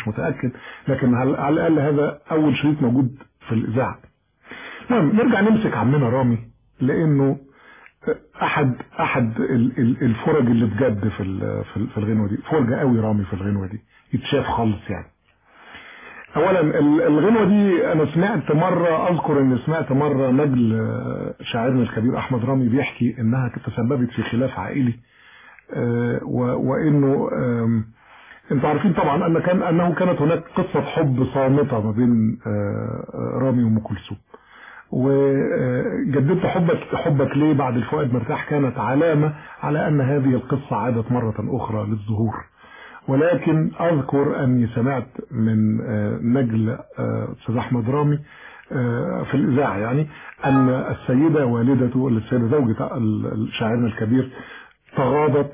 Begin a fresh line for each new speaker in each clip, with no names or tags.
مش متاكد لكن على على الاقل هذا اول شريط موجود في الاذاعه المهم نرجع نمسك عمنا رامي لانه احد احد ال- ال- الفرج اللي بجد في ال- في ال- في الغنوه دي فرجه قوي رامي في الغنوه دي يتشاف خالص يعني اولا ال- الغنوه دي انا سمعت مره اذكر اني سمعت مره نجل آه، شاعرنا الكبير احمد رامي بيحكي انها تسببت في خلاف عائلي آه، و- وانه آم، انتوا عارفين طبعا ان كان انه كانت هناك قصه حب صامته ما بين آه، آه، رامي وام كلثوم وجددت حبك حبك ليه بعد الفؤاد مرتاح كانت علامه على ان هذه القصه عادت مره اخرى للظهور ولكن اذكر اني سمعت من آه، نجل آه، استاذ احمد رامي آه، في الاذاعه يعني ان السيده والدته السيده زوجة ال- شاعرنا الكبير تغاضت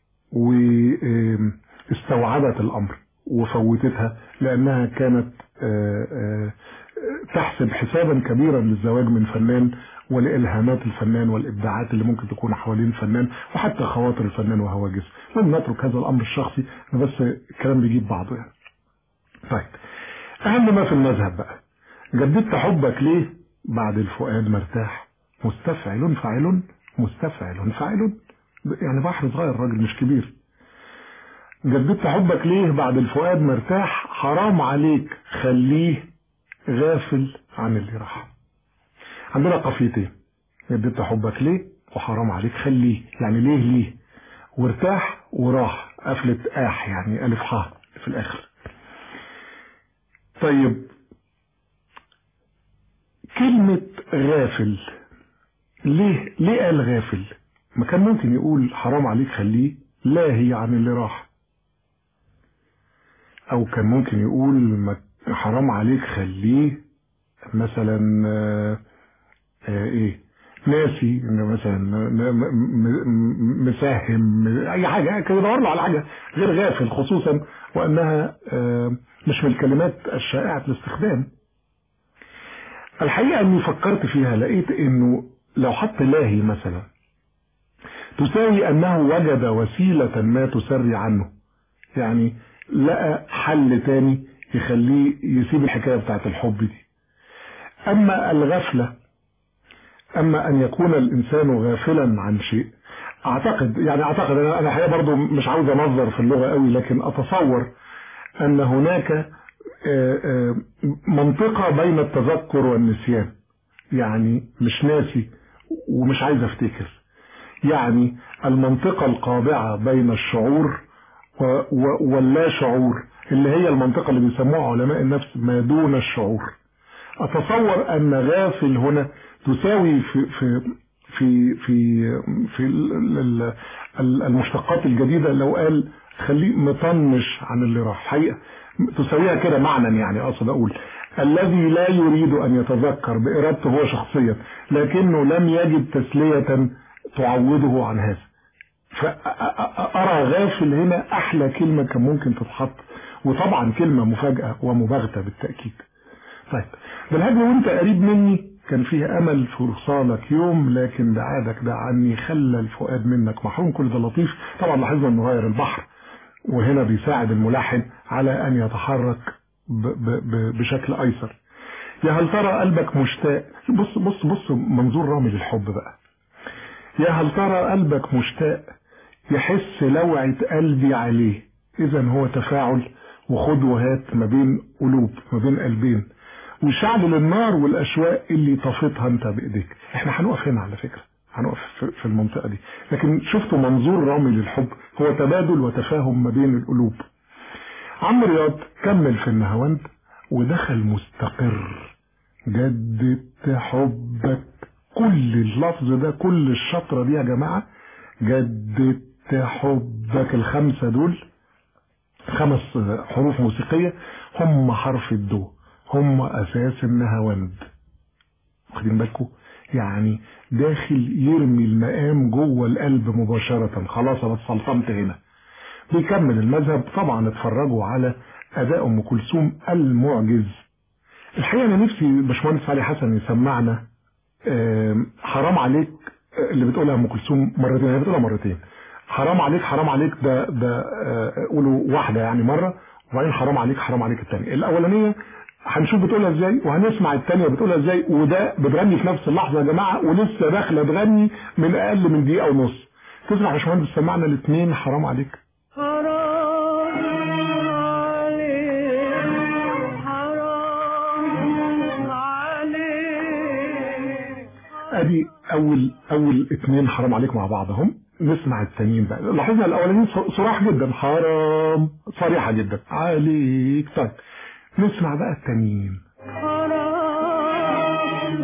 واستوعبت الامر وفوتتها لانها كانت آه، آه، تحسب حسابا كبيرا للزواج من فنان ولإلهامات الفنان والإبداعات اللي ممكن تكون حوالين الفنان وحتى خواطر الفنان وهواجسه لم نترك هذا الأمر الشخصي أنا بس الكلام بيجيب بعضه يعني طيب أهم ما في المذهب بقى جددت حبك ليه بعد الفؤاد مرتاح مستفعل فاعل مستفعل فاعل يعني بحر صغير راجل مش كبير جددت حبك ليه بعد الفؤاد مرتاح حرام عليك خليه غافل عن اللي راح عندنا قافيتين جددت حبك ليه وحرام عليك خليه يعني ليه ليه وارتاح وراح قفلة آح يعني ألف حاء في الآخر طيب كلمة غافل ليه ليه قال غافل ما كان ممكن يقول حرام عليك خليه لاهي عن اللي راح او كان ممكن يقول ما حرام عليك خليه مثلا آه، آه، ايه ناسي إنه مثلا م- م- م- مساهم اي حاجه كده يدور له على حاجه غير غافل خصوصا وانها آه، مش من الكلمات الشائعه الاستخدام الحقيقه اني فكرت فيها لقيت انه لو حط لاهي مثلا تساوي انه وجد وسيله ما تسري عنه يعني لقى حل تاني يخليه يسيب الحكايه بتاعت الحب دي اما الغفله اما ان يكون الانسان غافلا عن شيء اعتقد يعني اعتقد انا انا الحقيقه برضو مش عاوز انظر في اللغه قوي لكن اتصور ان هناك آه، آه، منطقه بين التذكر والنسيان يعني مش ناسي ومش عايز افتكر يعني المنطقه القابعه بين الشعور و- و- واللا شعور اللي هي المنطقه اللي بيسموها علماء النفس ما دون الشعور اتصور ان غافل هنا تساوي في في في في في ال- ال- ال- المشتقات الجديده لو قال خليه مطنش عن اللي راح حقيقه تساويها كده معنى يعني اقصد اقول الذي لا يريد ان يتذكر بارادته هو شخصيا لكنه لم يجد تسليه تعوضه عن هذا فأرى غافل هنا أحلى كلمة كان ممكن تتحط وطبعا كلمة مفاجأة ومباغتة بالتأكيد طيب بالهجر وانت قريب مني كان فيه أمل في وصالك يوم لكن بعادك ده عني خلى الفؤاد منك محروم كل ده لطيف طبعا لاحظنا انه غير البحر وهنا بيساعد الملحن على أن يتحرك ب ب ب بشكل أيسر يا هل ترى قلبك مشتاق بص بص بص منظور رامي للحب بقى يا هل ترى قلبك مشتاق يحس لوعة قلبي عليه إذا هو تفاعل وخد وهات ما بين قلوب ما بين قلبين وشعل النار والأشواق اللي طفتها أنت بإيديك إحنا هنقف هنا على فكرة هنقف في- في المنطقة دي لكن شفتوا منظور رامي للحب هو تبادل وتفاهم ما بين القلوب عمرو رياض كمل في النهاوند ودخل مستقر جددت حبك كل اللفظ ده كل الشطرة دي يا جماعة جددت حبك الخمسة دول خمس حروف موسيقية هم حرف الدو هم أساس النهاوند واخدين بالكم يعني داخل يرمي المقام جوه القلب مباشرة خلاص انا اتسلطنت هنا بيكمل المذهب طبعا اتفرجوا على اداء ام كلثوم المعجز الحقيقه انا نفسي باشمهندس علي حسن يسمعنا آم، حرام عليك آه، اللي بتقولها ام كلثوم مرتين هي بتقولها مرتين حرام عليك حرام عليك ده ده آه، قولوا واحده يعني مره وبعدين حرام عليك حرام عليك الثانيه الاولانيه هنشوف بتقولها ازاي وهنسمع الثانيه بتقولها ازاي وده بتغني في نفس اللحظه يا جماعه ولسه داخله تغني من اقل من دقيقه ونص تسمع يا باشمهندس سمعنا الاثنين حرام عليك
حرام عليك حرام عليك
ادي اول اول اتنين حرام عليك مع بعضهم نسمع التانيين بقى لاحظنا الاولانيين ص- صراح جدا حرام صريحه جدا عليك طيب نسمع بقى التانيين
حرام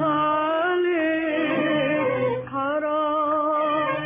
عليك حرام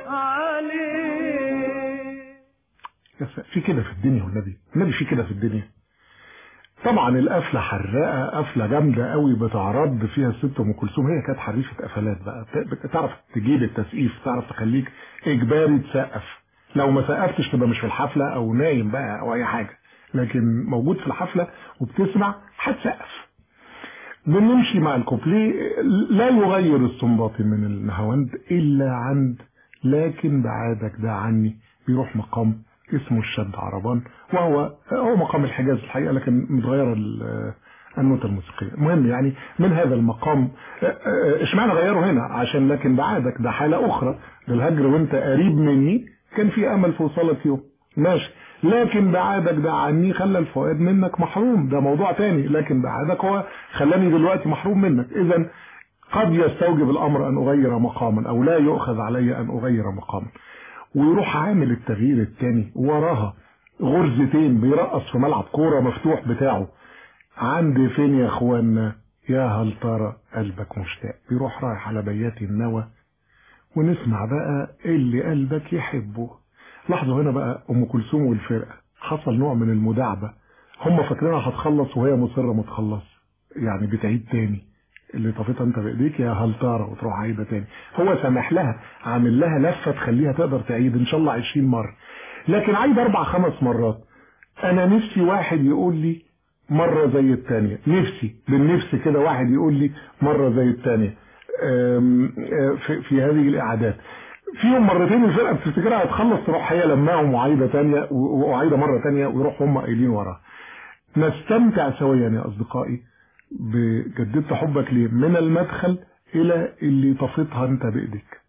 عليك
يا س- في كده في الدنيا والنبي النبي في كده في الدنيا طبعا القفله حراقه قفله جامده قوي بتعرض فيها الست ام كلثوم هي كانت حريفه قفلات بقى ت- تعرف تجيب التسقيف تعرف تخليك اجباري تسقف لو ما سقفتش تبقى مش في الحفله او نايم بقى او اي حاجه لكن موجود في الحفله وبتسمع هتسقف بنمشي مع الكوبليه لا يغير السنباطي من النهاوند الا عند لكن بعادك ده عني بيروح مقام اسمه الشد عربان وهو هو مقام الحجاز الحقيقه لكن متغيره ال- النوتة الموسيقية المهم يعني من هذا المقام اه، اه، اشمعنى غيره هنا عشان لكن بعادك ده حالة أخرى للهجر وانت قريب مني كان في أمل في وصلك يوم ماشي لكن بعادك ده عني خلى الفؤاد منك محروم ده موضوع تاني لكن بعادك هو خلاني دلوقتي محروم منك إذا قد يستوجب الأمر أن أغير مقاما أو لا يؤخذ علي أن أغير مقاما ويروح عامل التغيير التاني وراها غرزتين بيرقص في ملعب كورة مفتوح بتاعه عند فين يا اخوانا يا هل ترى قلبك مشتاق بيروح رايح على بيات النوى ونسمع بقى اللي قلبك يحبه لاحظوا هنا بقى ام كلثوم والفرقه حصل نوع من المداعبه هم فاكرينها هتخلص وهي مصره ما تخلص يعني بتعيد تاني اللي طفيتها انت بايديك يا هل ترى وتروح عايده تاني هو سامح لها عامل لها لفه تخليها تقدر تعيد ان شاء الله 20 مره لكن عايد اربع خمس مرات انا نفسي واحد يقول لي مرة زي التانية نفسي بالنفس كده واحد يقول لي مرة زي التانية أم، أه، في, في هذه الإعادات فيهم مرتين الفرقة بتفتكرها هتخلص تروح هي لماهم وعايدة تانية و- وعايدة مرة تانية ويروح هم قايلين وراها نستمتع سويا يا أصدقائي بجددت حبك ليه من المدخل إلى اللي طفتها أنت بإيدك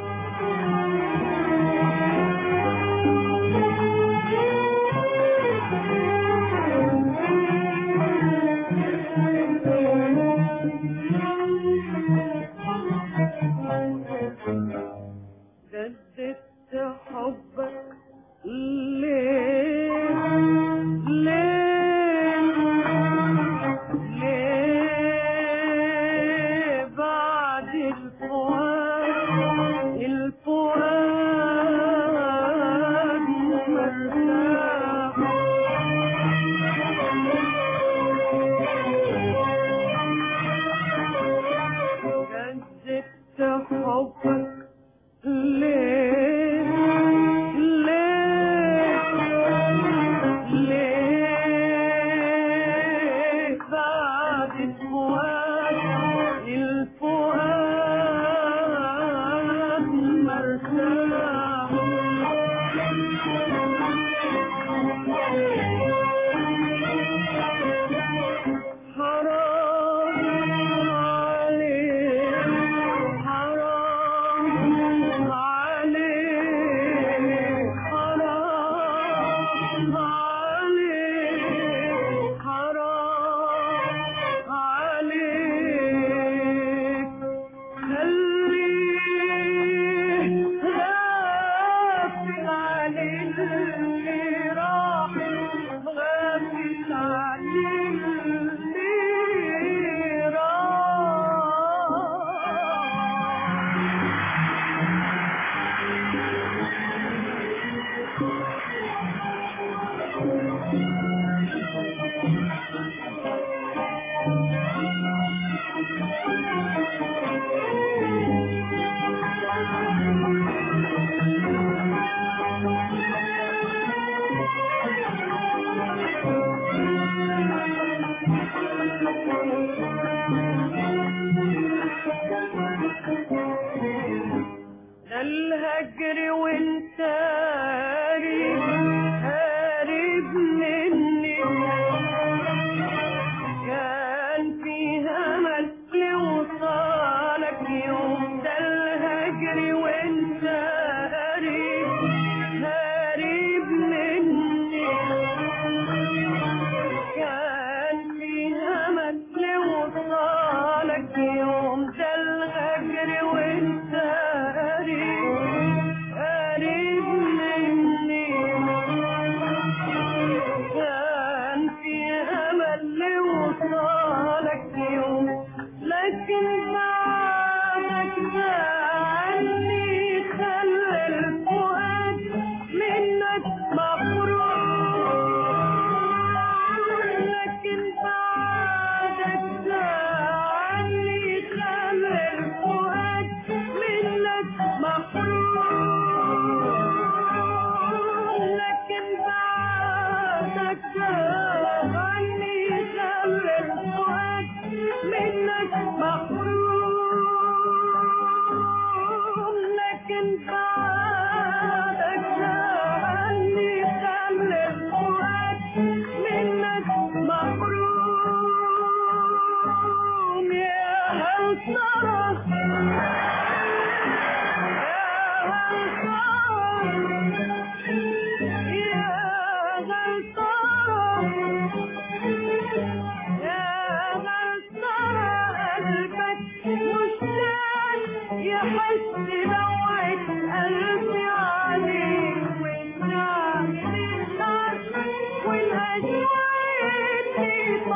جددت حبك ليه ليه ليه بعد الفؤاد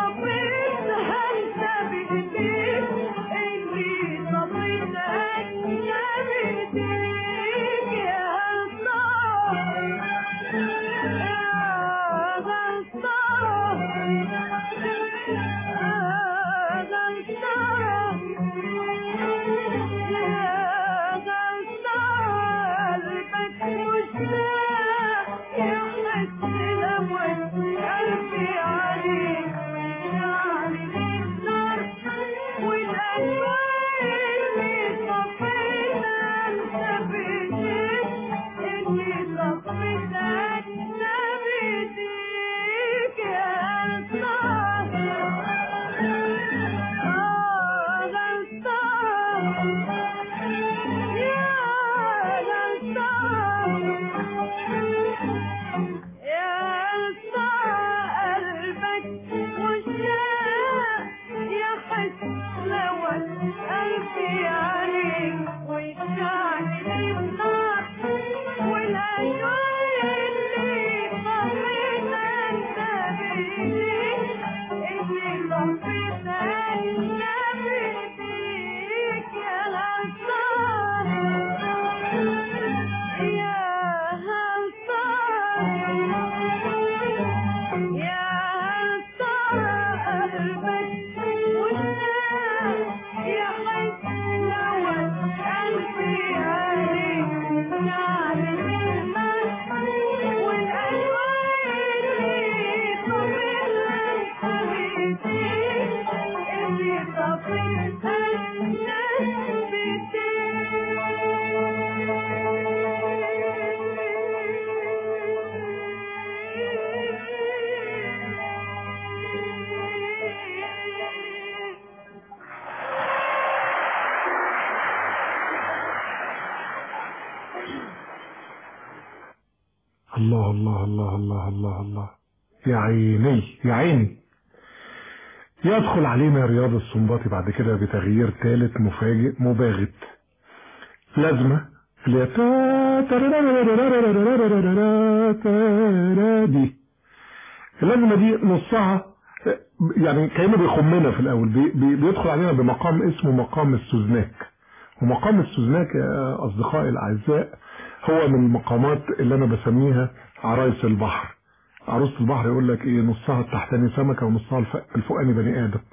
طفيتها انت بايديك اللي طفيتها انت بايديك يا غلطان يا غلطان يا غلطان يا غلطان قلبك مش يحس لو قلبي عليك يعني النار والألوان اللي طفينا انت بايديك اللي طفيتها انت بايديك يا غلطان آه غلطان يا غلطان يا غلطان قلبك مش يحس لو قلبي عليك ويشعل النار والألوان اللي طفيتها انت بايديك اللي طفيتها انت بايديك يا غلطان يا غلطان يا غلطان قلبك والناس يحس لو قلبي عليك يعرف المسح والألوان اللي طفيتها انت بايديك اللي طفيتها انت بايديك
الله الله الله الله الله الله يا عيني يا عيني يدخل علينا رياض السنباطي بعد كده بتغيير ثالث مفاجئ مباغت لازمة اللي هي تا- تا- دي اللازمة دي نصها يعني كأنه بيخمنا في الأول بي- بي- بيدخل علينا بمقام اسمه مقام السوزناك ومقام السوزناك يا أصدقائي الأعزاء هو من المقامات اللي أنا بسميها عرايس البحر عروسة البحر يقول لك إيه نصها التحتاني سمكة ونصها الف- الفوقاني بني آدم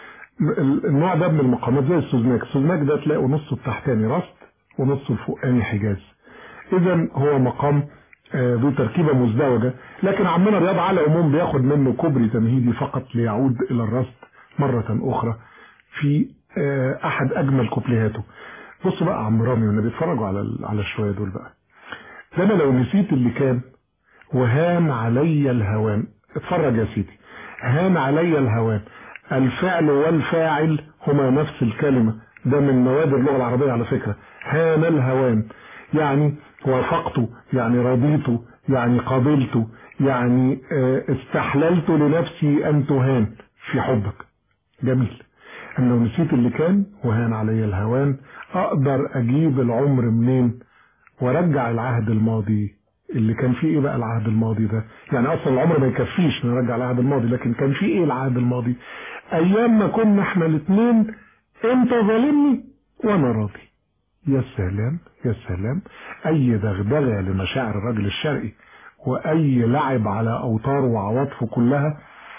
ال- النوع ده من المقامات زي السوزناك السوزناك ده تلاقوا نصه التحتاني رست ونصه الفوقاني حجاز اذا هو مقام آه، ذو تركيبة مزدوجة لكن عمنا رياض على العموم بياخد منه كوبري تمهيدي فقط ليعود الى الرست مرة اخرى في آه، احد اجمل كوبليهاته بصوا بقى يا عم رامي والنبي اتفرجوا على ال- على الشوية دول بقى ده انا لو نسيت اللي كان وهان علي الهوان اتفرج يا سيدي هان علي الهوان الفعل والفاعل هما نفس الكلمة ده من مواد اللغة العربية على فكرة هان الهوان يعني وافقت يعني رضيت يعني قبلت يعني آه، استحللت لنفسي أن تهان في حبك جميل أنا لو نسيت اللي كان وهان علي الهوان أقدر أجيب العمر منين وارجع العهد الماضي اللي كان فيه ايه بقى العهد الماضي ده يعني اصلا العمر ما يكفيش نرجع العهد الماضي لكن كان فيه ايه العهد الماضي ايام ما كنا احنا الاثنين انت ظالمني وانا راضي يا سلام يا سلام اي دغدغه لمشاعر الرجل الشرقي واي لعب على اوتاره وعواطفه كلها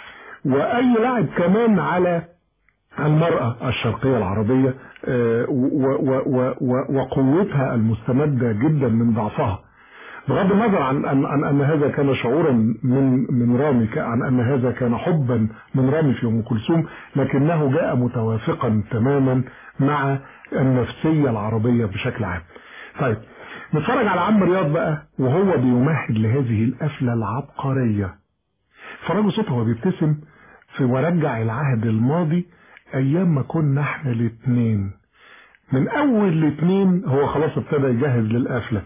واي لعب كمان على المرأة الشرقية العربية آه، و- و- و- و- وقوتها المستمدة جدا من ضعفها بغض النظر عن أن, عن أن هذا كان شعورا من من رامي ك- عن أن هذا كان حبا من رامي في أم كلثوم لكنه جاء متوافقا تماما مع النفسية العربية بشكل عام طيب نتفرج على عم رياض بقى وهو بيمهد لهذه القفلة العبقرية فرجوا صوته وهو بيبتسم في ورجع العهد الماضي ايام ما كنا احنا الاتنين من اول الاتنين هو خلاص ابتدى يجهز للقفله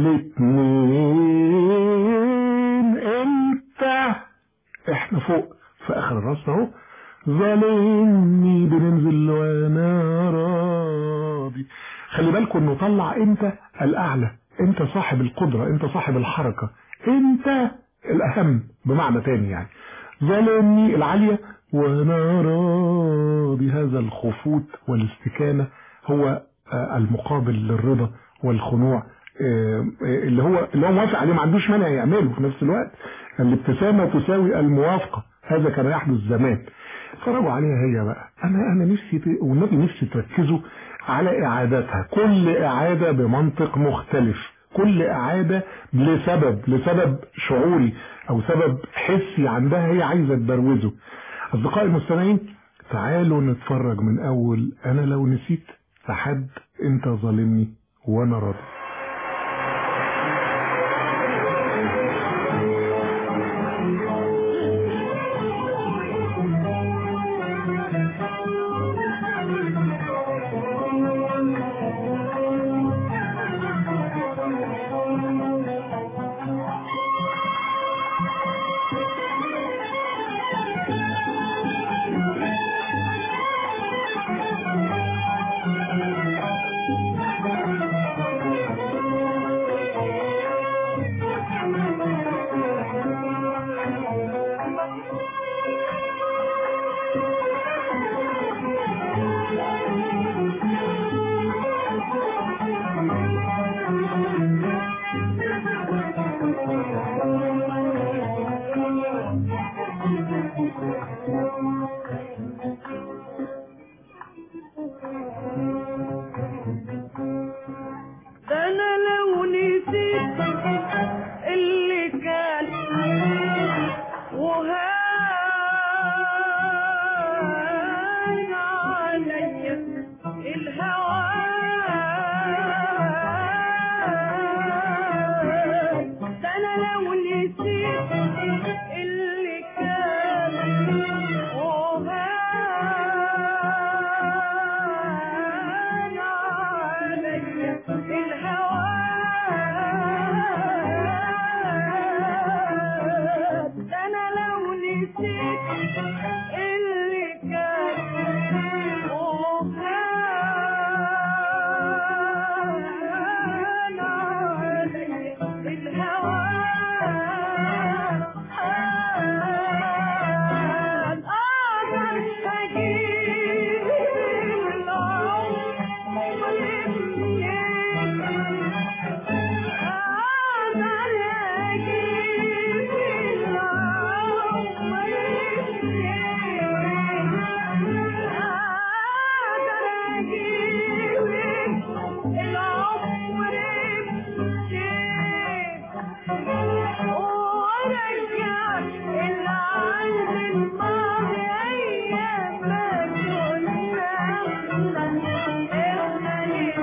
الاتنين انت احنا فوق في اخر الراس اهو ظالمني بننزل وانا راضي خلي بالكم انه طلع انت الاعلى انت صاحب القدره انت صاحب الحركه انت الاهم بمعنى تاني يعني ظالمني العاليه وانا راضي هذا الخفوت والاستكانة هو آه، المقابل للرضا والخنوع آه، آه، اللي هو اللي هو موافق عليه ما عندوش مانع يعمله في نفس الوقت الابتسامة تساوي الموافقة هذا كان يحدث زمان اتفرجوا عليها هي بقى انا انا نفسي ت- والنبي نفسي تركزوا على اعادتها كل اعادة بمنطق مختلف كل اعادة لسبب لسبب شعوري او سبب حسي عندها هي عايزة تبروزه اصدقائي المستمعين تعالوا نتفرج من اول انا لو نسيت لحد انت ظالمني وانا راضي
ده انا لو نسيت اللي كان وهان عليا الهوى ده انا لو نسيت اللي كان وهان عليا الهوى ده انا لو نسيت اللي كان وهان عليا الهوى اقدر اجيب العمر منين اقدر اجيب العمر منين اقدر اجيب العمر منين وارجع العالم الماضي ايام ما كنا احنا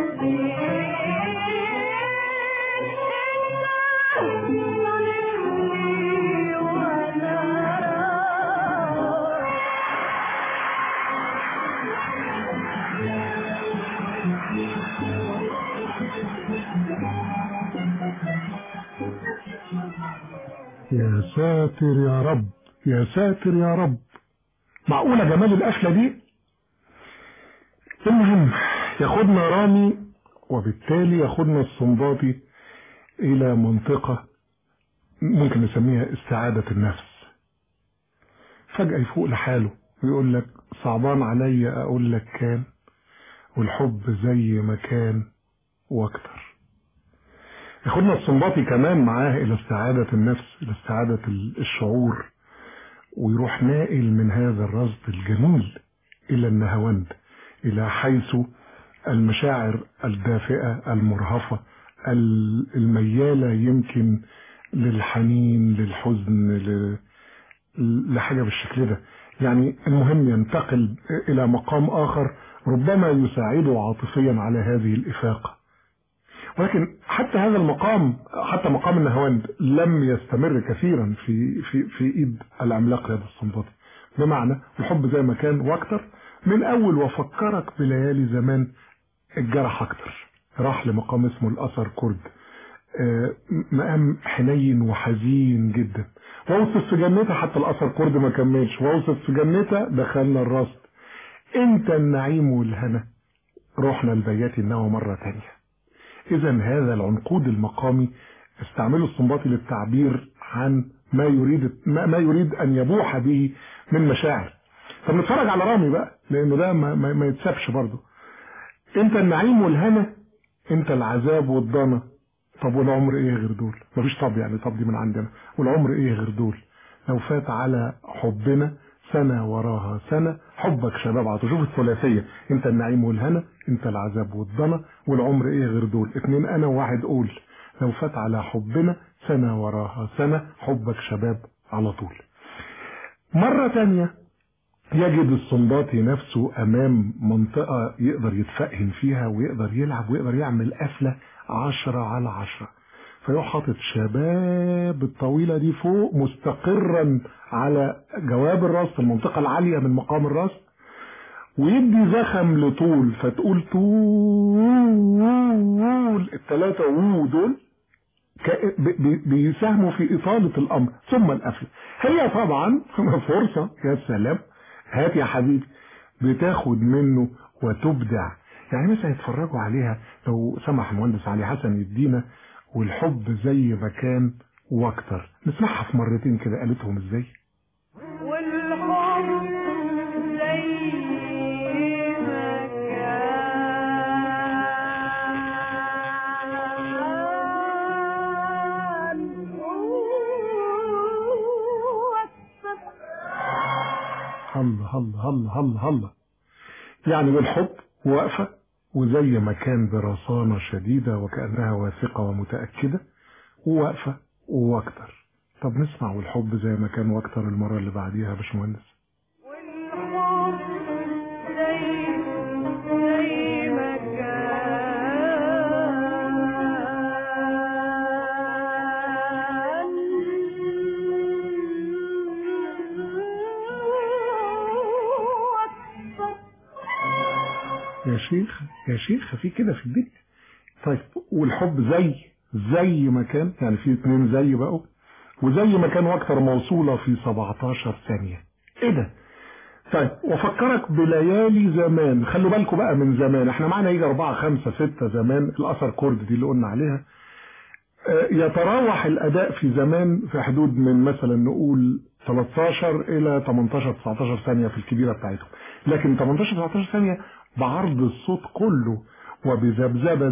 الاثنين ظلمني وانا راضي
يا ساتر يا رب يا ساتر يا رب معقولة جمال القفلة دي المهم ياخدنا رامي وبالتالي ياخدنا الصنباطي إلى منطقة ممكن نسميها استعادة النفس فجأة يفوق لحاله ويقول لك صعبان عليا أقول لك كان والحب زي ما كان وأكتر ياخدنا الصنباطي كمان معاه إلى استعادة النفس إلى استعادة الشعور ويروح ناقل من هذا الرصد الجميل إلى النهاوند إلى حيث المشاعر الدافئة المرهفة ال- الميالة يمكن للحنين للحزن ل- لحاجة بالشكل ده يعني المهم ينتقل إلى مقام آخر ربما يساعده عاطفيا على هذه الإفاقة ولكن حتى هذا المقام حتى مقام النهواند لم يستمر كثيرا في في في ايد العملاق هذا الصنباطي بمعنى الحب زي ما كان واكتر من اول وفكرك بليالي زمان الجرح اكتر راح لمقام اسمه الاثر كرد آه، مقام حنين وحزين جدا واوصف في جنتها حتى الاثر كرد ما كملش واوصف في جنتها دخلنا الرصد انت النعيم والهنا رحنا البيات النوى مرة تانية إذا هذا العنقود المقامي استعمله السنباطي للتعبير عن ما يريد ما ما يريد أن يبوح به من مشاعر طب نتفرج على رامي بقى لانه ده ما, ما, ما يتسابش برضه انت النعيم والهنا انت العذاب والضنا طب والعمر ايه غير دول مفيش طب يعني طب دي من عندنا والعمر ايه غير دول لو فات على حبنا سنة وراها سنة حبك شباب عطوا شوف الثلاثية انت النعيم والهنا انت العذاب والضنا والعمر ايه غير دول اتنين انا وواحد قول لو فات على حبنا سنة وراها سنة حبك شباب على طول مرة تانية يجد الصنباطي نفسه امام منطقة يقدر يتفهم فيها ويقدر يلعب ويقدر يعمل قفلة عشرة على عشرة فيروح حاطط شباب الطويلة دي فوق مستقرا على جواب الراس في المنطقة العالية من مقام الراس ويدي زخم لطول فتقول طول الثلاثة وو دول ك- ب- ب- بيساهموا في إطالة الأمر ثم القفل هي طبعا فرصة يا سلام هات يا حبيبي بتاخد منه وتبدع يعني مثلا يتفرجوا عليها لو سمح المهندس علي حسن يدينا والحب زي ما كان واكتر نسمعها في مرتين كده قالتهم ازاي
والحب زي ما كان
هلا هلا هلا هلا هلا يعني بالحب واقفة وزي ما كان برصانة شديدة وكأنها واثقة ومتأكدة وواقفة واكتر طب نسمع والحب زي ما كان واكتر المرة اللي بعديها يا باشمهندس
والحب زي زي ما كان واكثر
يا شيخ يا شيخ في كده في البيت طيب والحب زي زي ما كان يعني في اتنين زي بقوا وزي ما كان واكتر موصولة في 17 ثانية ايه ده طيب وافكرك بليالي زمان خلوا بالكم بقى من زمان احنا معانا يجي اربعة خمسة ستة زمان الاثر كورد دي اللي قلنا عليها آه، يتراوح الاداء في زمان في حدود من مثلا نقول 13 الى 18 19 ثانيه في الكبيره بتاعتهم لكن 18 19 ثانيه بعرض الصوت كله وبذبذبه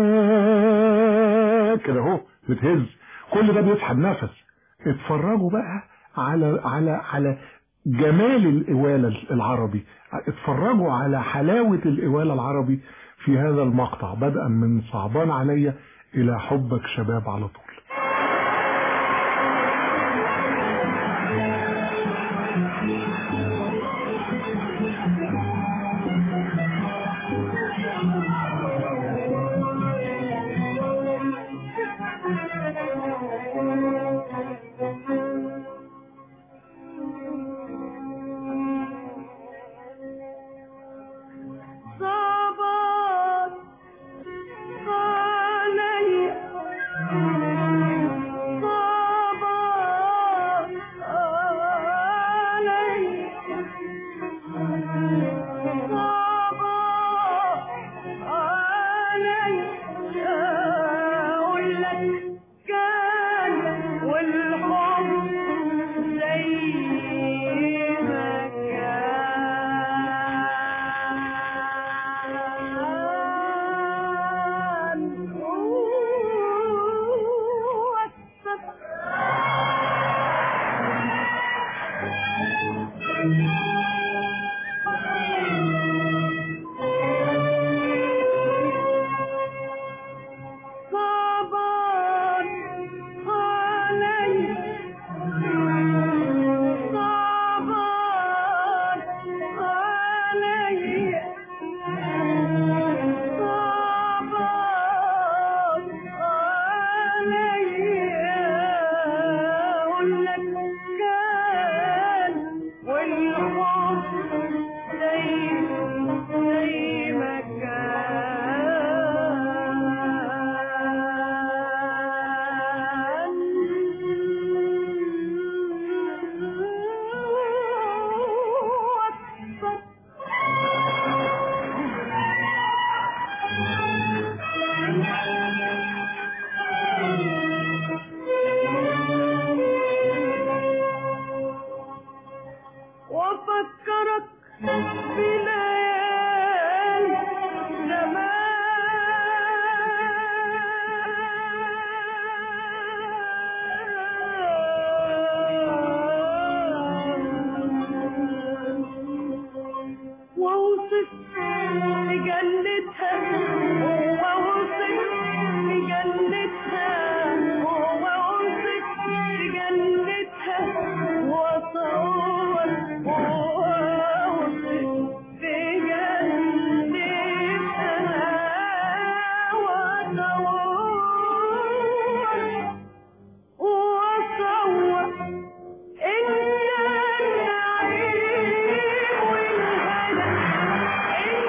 زمان كده اهو بتهز كل ده بيسحب نفس اتفرجوا بقى على على على جمال الإوالة العربي اتفرجوا على حلاوة الإوالة العربي في هذا المقطع بدءا من صعبان عليا إلى حبك شباب على طول
صبر علي صبر علي صبر علي أقول لك كان والحب زي ما كان واكثر صبر علي صبر علي صبر علي أقول لك كان والحب وافكرك بليالي زمان واوصف لجنتها واوصف لجنتها واوصف لجنتها واصور واوصف لجنتها واصور واصور إن النعيم والهنا إن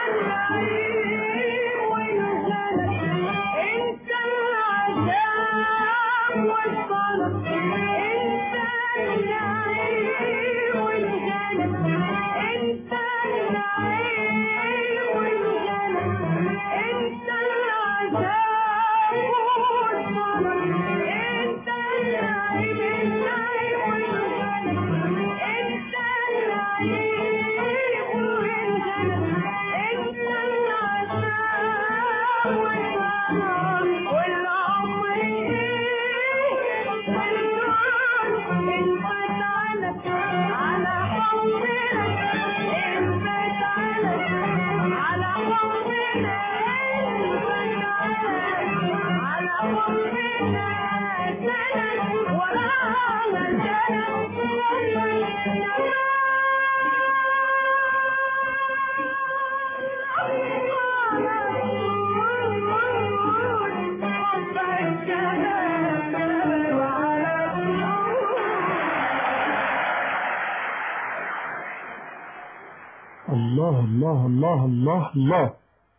النعيم والهنا أنت العذاب والطلب أنت النعيم والهنا أنت النعيم والهنا أنت العذاب والطلب أنت النعيم النعيم والهنا أنت النعيم والهنا أنت العذاب والطلب والعمر والنور انفت على على حبنا انفت على على حبنا انفت على حبنا سنة وراها سنة
الله الله الله الله الله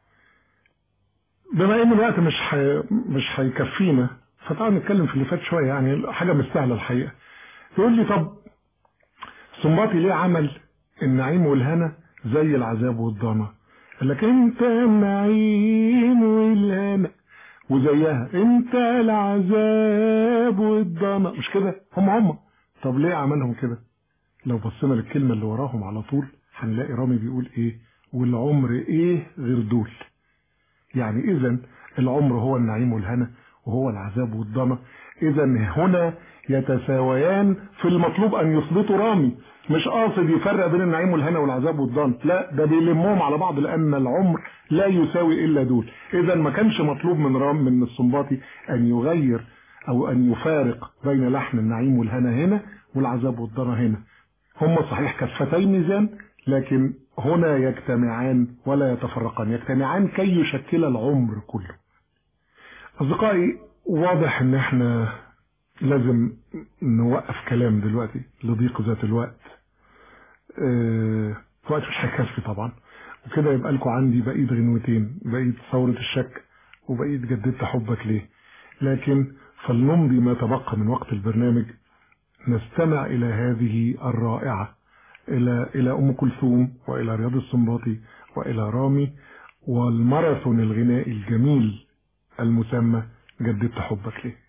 بما ان الوقت مش حي... مش هيكفينا فتعالوا نتكلم في اللي فات شويه يعني حاجه مستاهله الحقيقه يقول لي طب سنباطي ليه عمل النعيم والهنا زي العذاب والضنا قال لك انت النعيم والهنا وزيها انت العذاب والضنا مش كده هم هم طب ليه عملهم كده لو بصينا للكلمه اللي وراهم على طول هنلاقي رامي بيقول ايه والعمر ايه غير دول يعني اذا العمر هو النعيم والهنا وهو العذاب والضنا اذا هنا يتساويان في المطلوب ان يثبتوا رامي مش قاصد يفرق بين النعيم والهنا والعذاب والضنا لا ده بيلمهم على بعض لان العمر لا يساوي الا دول اذا ما كانش مطلوب من رام من السنباطي ان يغير او ان يفارق بين لحن النعيم والهنا هنا والعذاب والضنا هنا هم صحيح كفتي ميزان لكن هنا يجتمعان ولا يتفرقان يجتمعان كي يشكل العمر كله أصدقائي واضح ان احنا لازم نوقف كلام دلوقتي لضيق ذات الوقت اه وقت مش هيكفي طبعا وكده يبقى لكم عندي بقية غنوتين بقية ثورة الشك وبقية جددت حبك ليه لكن فلنمضي ما تبقى من وقت البرنامج نستمع إلى هذه الرائعة إلى إلى أم كلثوم وإلى رياض السنباطي وإلى رامي والماراثون الغنائي الجميل المسمى جددت حبك ليه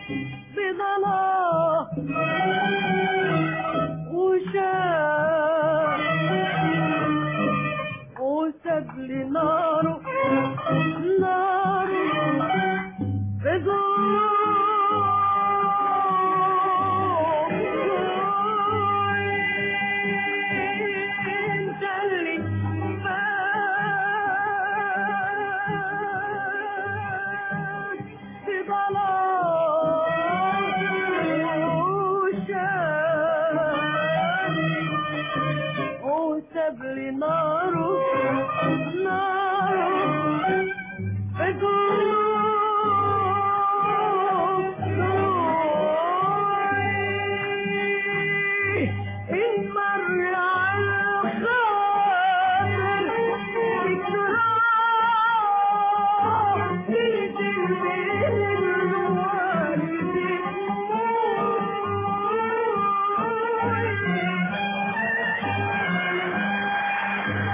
بضلاه وشاف وساب لي ناره ناره انت اللي فات في ضلال وشاف وساب لي ناره ناره إن مر على الخاطر ذكراه تنزل بين الوالدين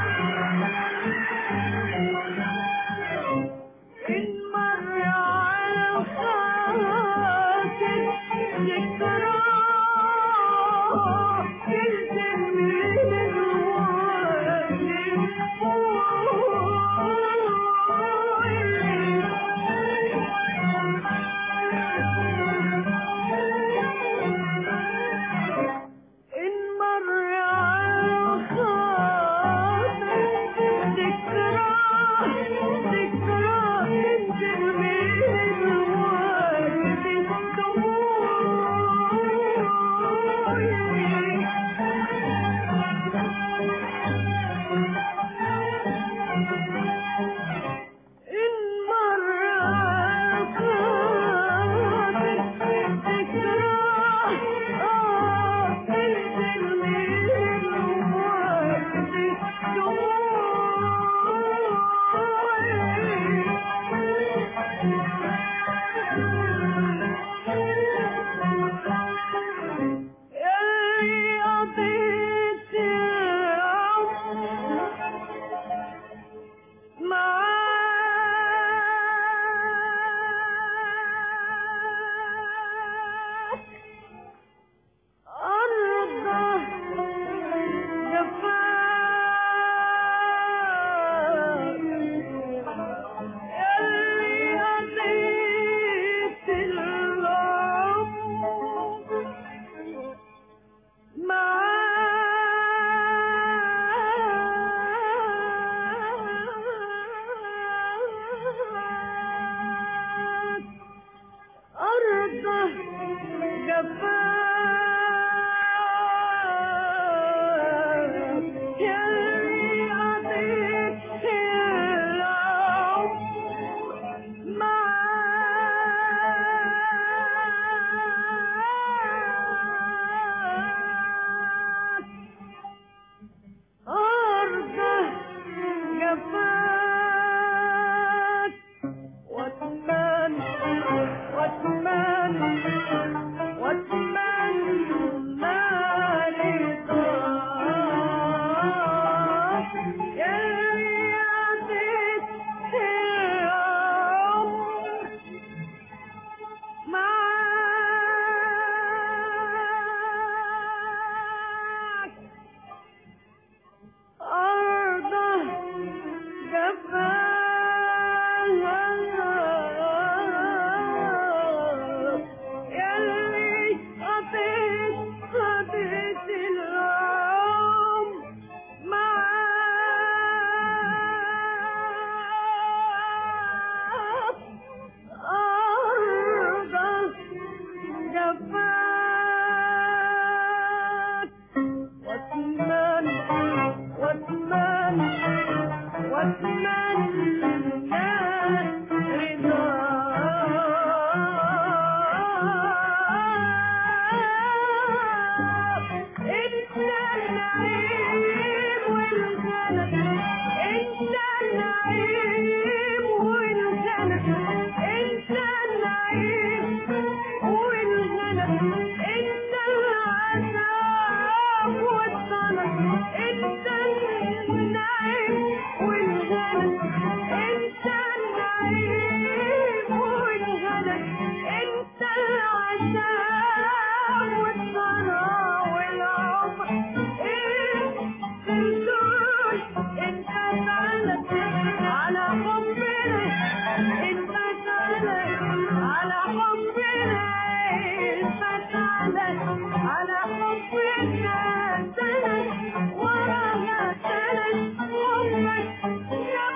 على حبنا فتعنا على حبنا سند وراها سند حبك يا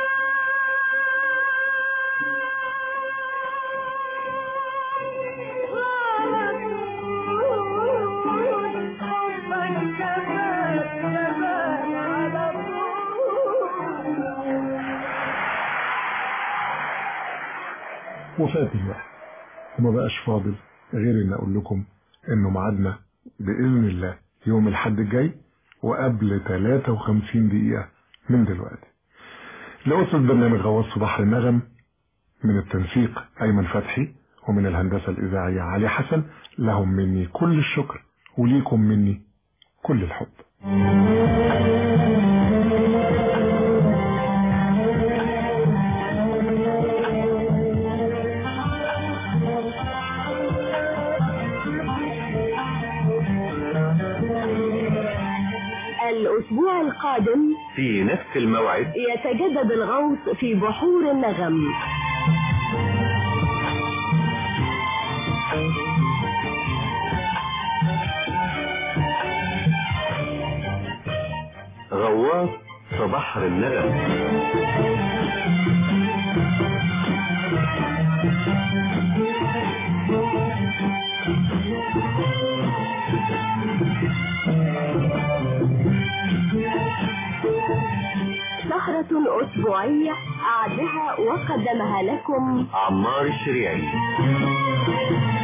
حبك كمان كمان على طول
وفات الوقت وما بقاش فاضل غير ان اقول لكم انه ميعادنا باذن الله يوم الحد الجاي وقبل 53 دقيقة من دلوقتي لأسرة برنامج غواص في بحر النغم من التنسيق أيمن فتحي ومن الهندسة الإذاعية علي حسن لهم مني كل الشكر وليكم مني كل الحب
الأسبوع القادم
في نفس الموعد
يتجدد الغوص في بحور النغم
غواص في بحر النغم
سهرة أسبوعية أعدها وقدمها لكم
عمار الشريعي